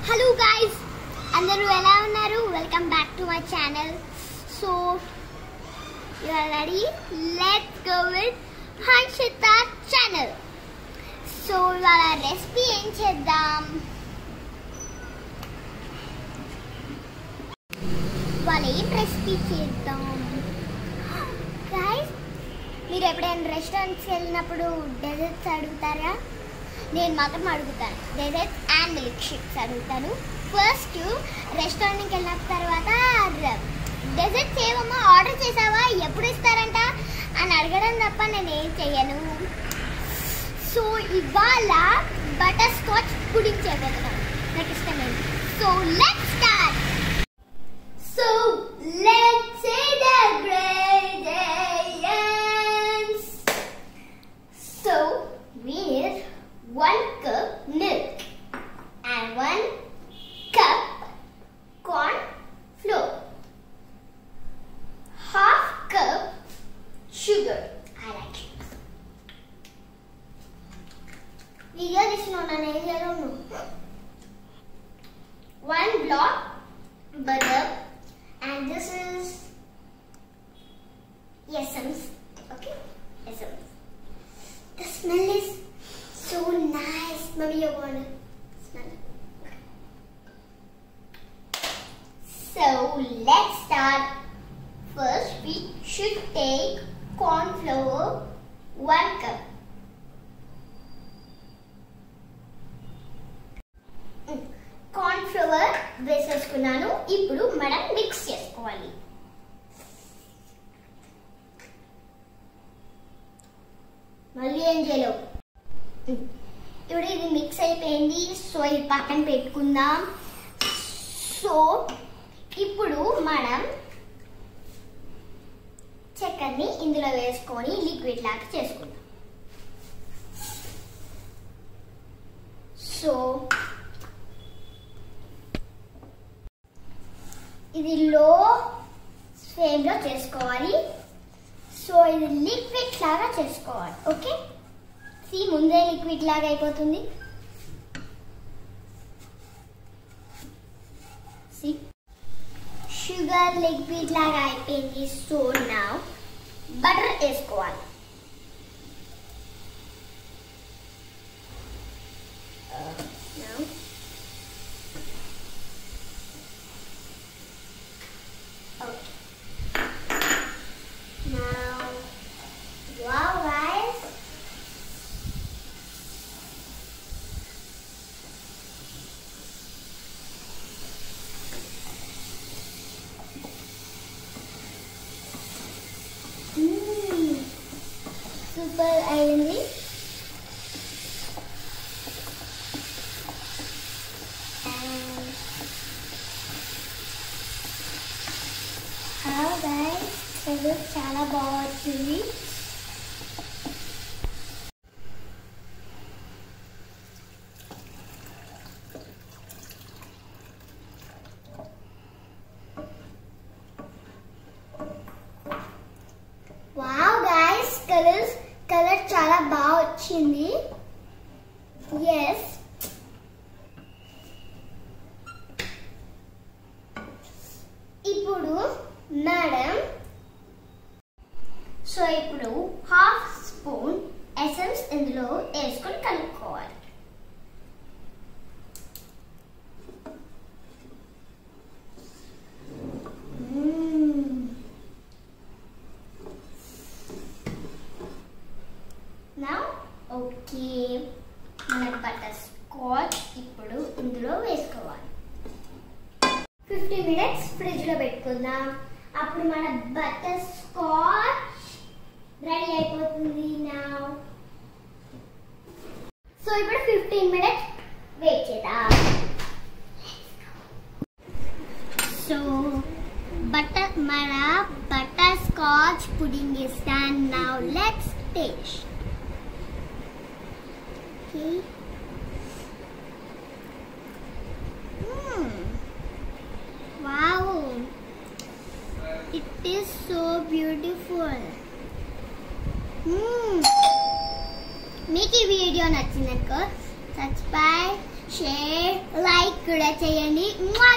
Hello guys అందరూ ఎలా ఉన్నారు welcome back to my channel so you are ready let's go with Harshitha channel so ఇవాళ recipe ఏం చేద్దాం ఇవాళ ఏం రెసిపీ చేద్దాం గైస్ మీరు ఎప్పుడైనా రెస్టారెంట్స్కి వెళ్ళినప్పుడు డెజర్ట్స్ అడుగుతారా నేను మాత్రం అడుగుతాను డెజర్ట్స్ అండ్ మిల్క్ షేక్స్ అడుగుతాను ఫస్ట్ రెస్టారెంట్కి వెళ్ళిన తర్వాత డెజర్ట్స్ ఏమమ్మా ఆర్డర్ చేసావా ఎప్పుడు ఇస్తారంట అని అడగడం తప్ప నేను ఏం చెయ్యను సో ఇవాళ బటర్ స్కాచ్ పుడింగ్ చేయబోతున్నాను నాకు ఇష్టమైంది so let start so let's say the ingredients So we need one cup milk and one cup corn flour, half cup sugar. I like sugar. Video తీసుకున్నాను నేను one block butter and this is essence okay essence the smell is so nice. Mommy, you want to smell it? So let's start. First, we should take corn flour, one cup. Corn flour వేసేసుకున్నాను ఇప్పుడు మనం mix చేసుకోవాలి మళ్ళీ ఏం చేయలేవు ఇప్పుడు ఇది mix అయిపోయింది సో ఇది పక్కన పెట్టుకుందాం సో ఇప్పుడు మనం చక్కెరని ఇందులో వేసుకొని లిక్విడ్ లాగా చేసుకుందాం సో ఇది లో ఫ్లేమ్లో చేసుకోవాలి సో ఇది లిక్విడ్ లాగా చేసుకోవాలి ఓకే సి ముందే లిక్విడ్ లాగా అయిపోతుంది సి షుగర్ లిక్విడ్ లాగా అయిపోయింది సో నా బటర్ వేసుకోవాలి Now. Okay. Now, wow, guys. Mm. Super అయింది And how guys ఇది చాలా బాగా వచ్చింది వావ్ గైస్ కలర్స్ కలర్ చాలా బాగా వచ్చింది ఎస్ ఇప్పుడు మేడం సో ఇప్పుడు హాఫ్ స్పూన్ ఎసెన్స్ ఇందులో వేసుకొని కలుపుకోవాలి నా ఓకే మన బటర్ స్కాచ్ ఇప్పుడు ఇందులో వేసుకోవాలి ఫిఫ్టీ మినిట్స్ ఫ్రిడ్జ్ లో పెట్టుకుందాం అప్పుడు మన బటర్ స్కాచ్ రెడీ అయిపోతుంది నా సో ఇప్పుడు ఫిఫ్టీన్ మినిట్స్ వెయిట్ చేద్దాం సో బటర్ మన butter scotch pudding is done now let's taste okay Wow. It is so beautiful. Hmm. మీకు ఈ వీడియో నచ్చినట్టు సబ్స్క్రైబ్ షేర్ లైక్ కూడా చేయండి మ్వా!